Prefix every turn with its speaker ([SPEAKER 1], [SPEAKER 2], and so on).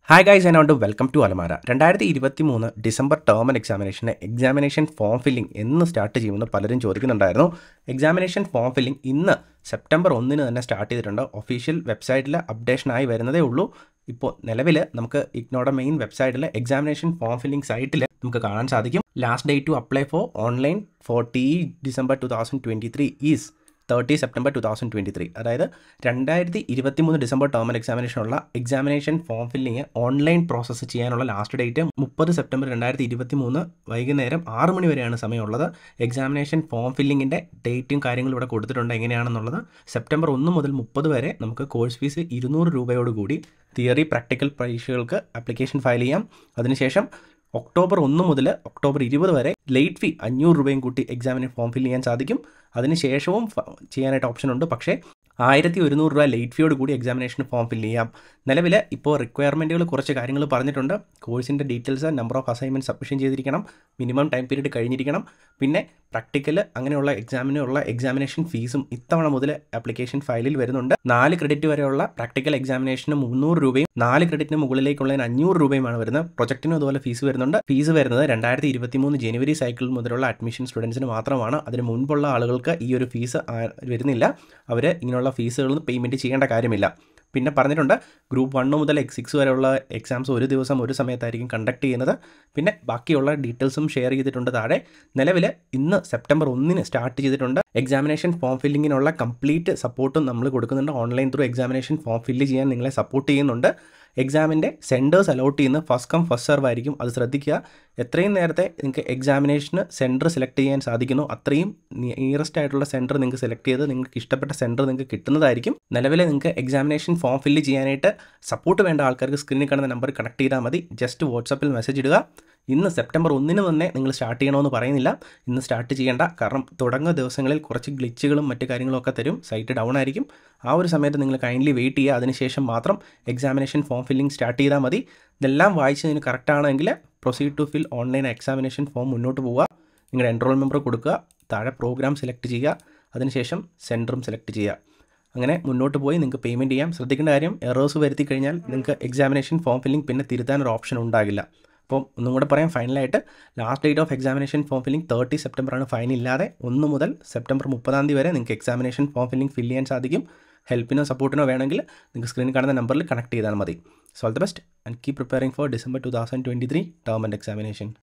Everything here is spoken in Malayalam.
[SPEAKER 1] hi guys and welcome to Alamara രണ്ടായിരത്തി ഇരുപത്തി മൂന്ന് December term end examination examination form filling എന്ന് സ്റ്റാർട്ട് ചെയ്യുമെന്ന് പലരും ചോദിക്കുന്നുണ്ടായിരുന്നു എക്സാമിനേഷൻ ഫോം ഫില്ലിംഗ് ഇന്ന് സെപ്റ്റംബർ ഒന്നിന് തന്നെ സ്റ്റാർട്ട് ചെയ്തിട്ടുണ്ട് ഒഫീഷ്യൽ വെബ്സൈറ്റിൽ അപ്ഡേഷനായി വരുന്നതേ ഉള്ളൂ ഇപ്പോൾ നിലവിൽ നമുക്ക് ഇഗ്നോയുടെ മെയിൻ വെബ്സൈറ്റിൽ എക്സാമിനേഷൻ ഫോം ഫില്ലിംഗ് സൈറ്റിൽ നമുക്ക് കാണാൻ സാധിക്കും last date to apply for online forty December two thousand twenty three is thirty September two thousand twenty three അതായത് രണ്ടായിരത്തി ഇരുപത്തി മൂന്ന് ഡിസംബർ ടേം ആൻഡ് എക്സാമിനേഷനുള്ള examination form filling online process ചെയ്യാനുള്ള ലാസ്റ്റ് ഡേറ്റ് മുപ്പത് സെപ്റ്റംബർ രണ്ടായിരത്തി ഇരുപത്തി മൂന്ന് വൈകുന്നേരം ആറ് മണി വരെയാണ് സമയമുള്ളത് എക്സാമിനേഷൻ ഫോം ഫില്ലിങ്ങിൻ്റെ ഡേറ്റും കാര്യങ്ങളും ഇവിടെ കൊടുത്തിട്ടുണ്ട് എങ്ങനെയാണെന്നുള്ളത് സെപ്റ്റംബർ ഒന്ന് മുതൽ മുപ്പത് വരെ നമുക്ക് കോഴ്സ് ഫീസ് ഇരുന്നൂറ് രൂപയോടുകൂടി തിയറി പ്രാക്ടിക്കൽ പരീക്ഷകൾക്ക് ആപ്ലിക്കേഷൻ ഫയൽ ചെയ്യാം അതിനുശേഷം ഒക്ടോബർ ഒന്ന് മുതൽ ഒക്ടോബർ ഇരുപത് വരെ ലേറ്റ് ഫീ അഞ്ഞൂറ് രൂപയും കൂട്ടി എക്സാമിന് ഫോം ഫിൽ ചെയ്യാൻ സാധിക്കും അതിന് ശേഷവും ചെയ്യാനായിട്ട് ഓപ്ഷൻ ഉണ്ട് പക്ഷേ ആയിരത്തി ഒരുന്നൂറ് രൂപ ലേറ്റ് ഫീയോട് കൂടി എക്സാമിനേഷന് ഫോം ഫിൽ ചെയ്യാം നിലവിൽ ഇപ്പോൾ റിക്വയർമെൻറ്റുകൾ കുറച്ച് കാര്യങ്ങൾ പറഞ്ഞിട്ടുണ്ട് കോഴ്സിൻ്റെ details number of assignment submission ചെയ്തിരിക്കണം മിനിമം ടൈം പീരീഡ് കഴിഞ്ഞിരിക്കണം പിന്നെ പ്രാക്ടിക്കൽ അങ്ങനെയുള്ള എക്സാമിനുള്ള എക്സാമിനേഷൻ ഫീസും ഇത്തവണ മുതൽ ആപ്ലിക്കേഷൻ ഫയലിൽ വരുന്നുണ്ട് നാല് ക്രെഡിറ്റ് വരെയുള്ള പ്രാക്ടിക്കൽ എക്സാമിനേഷന് മുന്നൂറ് രൂപയും നാല് ക്രെഡിറ്റിന് മുകളിലേക്കുള്ളതിന് അഞ്ഞൂറ് രൂപയുമാണ് വരുന്നത് പ്രൊജക്റ്റിനും അതുപോലെ ഫീസ് വരുന്നുണ്ട് ഫീസ് വരുന്നത് രണ്ടായിരത്തി ഇരുപത്തി മൂന്ന് ജനുവരി സൈക്കിൾ മുതലുള്ള അഡ്മിഷൻ സ്റ്റുഡൻസിന് മാത്രമാണ് അതിന് മുൻപുള്ള ആളുകൾക്ക് ഈ ഒരു ഫീസ് വരുന്നില്ല അവർ ഇങ്ങനെയുള്ള ഫീസുകളൊന്നും പേയ്മെൻറ്റ് ചെയ്യേണ്ട കാര്യമില്ല പിന്നെ പറഞ്ഞിട്ടുണ്ട് ഗ്രൂപ്പ് വണ്ണ് മുതൽ എക്സ് സിക്സ് വരെയുള്ള എക്സാംസ് ഒരു ദിവസം ഒരു സമയത്തായിരിക്കും കണ്ടക്ട് ചെയ്യുന്നത് പിന്നെ ബാക്കിയുള്ള ഡീറ്റെയിൽസും ഷെയർ ചെയ്തിട്ടുണ്ട് താഴെ നിലവിൽ ഇന്ന് സെപ്റ്റംബർ ഒന്നിന് സ്റ്റാർട്ട് ചെയ്തിട്ടുണ്ട് എക്സാമിനേഷൻ ഫോം ഫില്ലിങ്ങിനുള്ള കംപ്ലീറ്റ് സപ്പോർട്ടും നമ്മൾ കൊടുക്കുന്നുണ്ട് online through examination form fill ചെയ്യാൻ നിങ്ങളെ സപ്പോർട്ട് ചെയ്യുന്നുണ്ട് എക്സാമിൻ്റെ സെൻറ്റേഴ്സ് അലോട്ട് ചെയ്യുന്ന ഫസ്റ്റ് കം ഫസ്റ്റ് സെർവ് ആയിരിക്കും അത് ശ്രദ്ധിക്കുക എത്രയും നേരത്തെ നിങ്ങൾക്ക് എക്സാമിനേഷന് സെൻറ്റർ സെലക്ട് ചെയ്യാൻ സാധിക്കുന്നു അത്രയും നിയറസ്റ്റ് ആയിട്ടുള്ള സെൻറ്റർ നിങ്ങൾക്ക് സെലക്ട് ചെയ്ത് നിങ്ങൾക്ക് ഇഷ്ടപ്പെട്ട സെൻറ്റർ നിങ്ങൾക്ക് കിട്ടുന്നതായിരിക്കും നിലവിൽ നിങ്ങൾക്ക് എക്സാമിനേഷൻ ഫോം ഫില്ല് ചെയ്യാനായിട്ട് സപ്പോർട്ട് വേണ്ട ആൾക്കാർക്ക് സ്ക്രീനിൽ കാണുന്ന നമ്പർ കണക്ട് ചെയ്താൽ മതി ജസ്റ്റ് വാട്സപ്പിൽ മെസ്സേജ് ഇടുക ഇന്ന് സെപ്റ്റംബർ ഒന്നിന് തന്നെ നിങ്ങൾ സ്റ്റാർട്ട് ചെയ്യണമെന്ന് പറയുന്നില്ല ഇന്ന് സ്റ്റാർട്ട് ചെയ്യേണ്ട കാരണം തുടങ്ങുന്ന ദിവസങ്ങളിൽ കുറച്ച് ഗ്ലിച്ചുകളും മറ്റു കാര്യങ്ങളും ഒക്കെ തരും സൈറ്റ് ഡൗൺ ആയിരിക്കും ആ ഒരു സമയത്ത് നിങ്ങൾ കൈൻഡ്ലി വെയിറ്റ് ചെയ്യുക അതിനുശേഷം മാത്രം എക്സാമിനേഷൻ ഫോം ഫില്ലിംഗ് സ്റ്റാർട്ട് ചെയ്താൽ മതി ഇതെല്ലാം വായിച്ചതിന് കറക്റ്റ് ആണെങ്കിൽ proceed to fill online examination form മുന്നോട്ട് പോവുക നിങ്ങളുടെ എൻറോൾ മെമ്പർ കൊടുക്കുക താഴെ പ്രോഗ്രാം സെലക്ട് ചെയ്യുക അതിനുശേഷം സെൻറ്ററും സെലക്ട് ചെയ്യുക അങ്ങനെ മുന്നോട്ട് പോയി നിങ്ങൾക്ക് പേയ്മെൻറ്റ് ചെയ്യാം ശ്രദ്ധിക്കേണ്ട കാര്യം എറേഴ്സ് വരുത്തി കഴിഞ്ഞാൽ നിങ്ങൾക്ക് എക്സാമിനേഷൻ ഫോം ഫില്ലിംഗ് പിന്നെ തിരുത്താൻ ഒരു ഓപ്ഷൻ ഉണ്ടാകില്ല അപ്പോൾ ഒന്നും കൂടെ പറയാം ഫൈനലായിട്ട് last date of examination form filling thirty സെപ്റ്റംബറാണ് ഫൈൻ ഇല്ലാതെ ഒന്ന് മുതൽ സെപ്റ്റംബർ മുപ്പതാം തീയതി വരെ നിങ്ങൾക്ക് എക്സാമിനേഷൻ ഫോം ഫില്ലിംഗ് ഫില്ല് ചെയ്യാൻ സാധിക്കും ഹെൽപ്പിനോ സപ്പോർട്ടിനോ വേണമെങ്കിൽ നിങ്ങൾക്ക് സ്ക്രീനിൽ കാണുന്ന നമ്പറിൽ കണക്ട് ചെയ്താൽ മതി so all the best and keep preparing for December two thousand twenty three term end examination